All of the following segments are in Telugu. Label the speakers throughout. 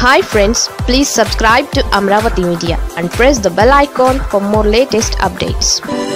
Speaker 1: hi friends please subscribe to Amaravati media and press the bell icon for more latest updates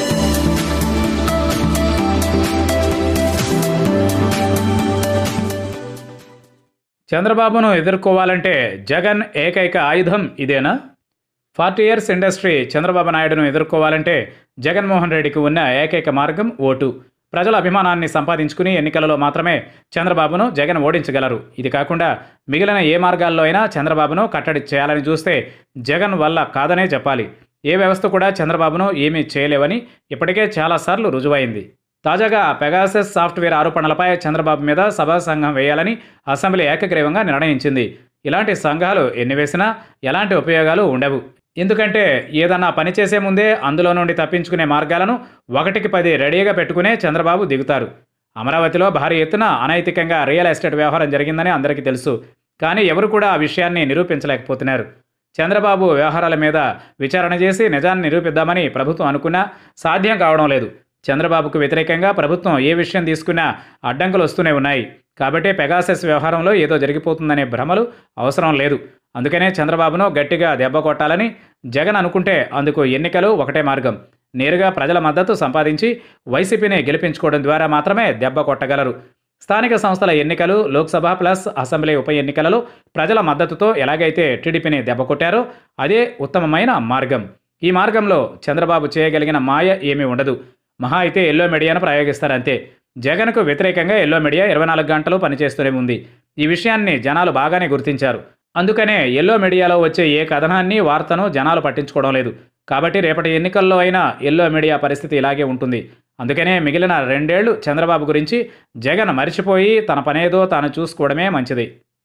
Speaker 2: చంద్రబాబును ఎదుర్కోవాలంటే జగన్ ఏకైక ఆయుధం ఇదేనా ఫార్టీ ఇయర్స్ ఇండస్ట్రీ చంద్రబాబు నాయుడును ఎదుర్కోవాలంటే జగన్మోహన్ రెడ్డికి ఉన్న ఏకైక మార్గం ఓటు ప్రజల అభిమానాన్ని సంపాదించుకుని ఎన్నికలలో మాత్రమే చంద్రబాబును జగన్ ఓడించగలరు ఇది కాకుండా మిగిలిన ఏ మార్గాల్లో అయినా చంద్రబాబును కట్టడి చేయాలని చూస్తే జగన్ వల్ల కాదనే చెప్పాలి ఏ వ్యవస్థ కూడా చంద్రబాబును ఏమీ చేయలేవని ఇప్పటికే చాలాసార్లు రుజువైంది తాజాగా పెగాసెస్ సాఫ్ట్వేర్ ఆరోపణలపై చంద్రబాబు మీద సభా సంఘం వేయాలని అసెంబ్లీ ఏకగ్రీవంగా నిర్ణయించింది ఇలాంటి సంఘాలు ఎన్ని వేసినా ఎలాంటి ఉపయోగాలు ఉండవు ఎందుకంటే ఏదన్నా పని చేసే ముందే అందులో నుండి తప్పించుకునే మార్గాలను ఒకటికి పది రెడీగా పెట్టుకునే చంద్రబాబు దిగుతారు అమరావతిలో భారీ ఎత్తున అనైతికంగా రియల్ ఎస్టేట్ వ్యవహారం జరిగిందని అందరికీ తెలుసు కానీ ఎవరు కూడా ఆ విషయాన్ని నిరూపించలేకపోతున్నారు చంద్రబాబు వ్యవహారాల మీద విచారణ చేసి నిజాన్ని నిరూపిద్దామని ప్రభుత్వం అనుకున్నా సాధ్యం కావడం లేదు చంద్రబాబుకు వ్యతిరేకంగా ప్రభుత్వం ఏ విషయం తీసుకున్నా అడ్డంకులు వస్తూనే ఉన్నాయి కాబట్టి పెగాసెస్ వ్యవహారంలో ఏదో జరిగిపోతుందనే భ్రమలు అవసరం లేదు అందుకనే చంద్రబాబును గట్టిగా దెబ్బ కొట్టాలని జగన్ అనుకుంటే అందుకు ఎన్నికలు ఒకటే మార్గం నేరుగా ప్రజల మద్దతు సంపాదించి వైసీపీని గెలిపించుకోవడం ద్వారా మాత్రమే దెబ్బ కొట్టగలరు స్థానిక సంస్థల ఎన్నికలు లోక్సభ ప్లస్ అసెంబ్లీ ఉప ఎన్నికలలో ప్రజల మద్దతుతో ఎలాగైతే టీడీపీని దెబ్బకొట్టారో అదే ఉత్తమమైన మార్గం ఈ మార్గంలో చంద్రబాబు చేయగలిగిన మాయ ఏమీ ఉండదు మహా అయితే ఎల్లో మీడియాను ప్రయోగిస్తారంతే జగన్కు వ్యతిరేకంగా ఎల్లో మీడియా ఇరవై నాలుగు గంటలు పనిచేస్తూనే ఉంది ఈ విషయాన్ని జనాలు బాగానే గుర్తించారు అందుకనే ఎల్లో మీడియాలో వచ్చే ఏ కథనాన్ని వార్తను జనాలు పట్టించుకోవడం లేదు కాబట్టి రేపటి ఎన్నికల్లో అయినా ఎల్లో మీడియా పరిస్థితి ఇలాగే ఉంటుంది అందుకనే మిగిలిన రెండేళ్లు చంద్రబాబు గురించి జగన్ మరిచిపోయి తన పనేదో తాను చూసుకోవడమే మంచిది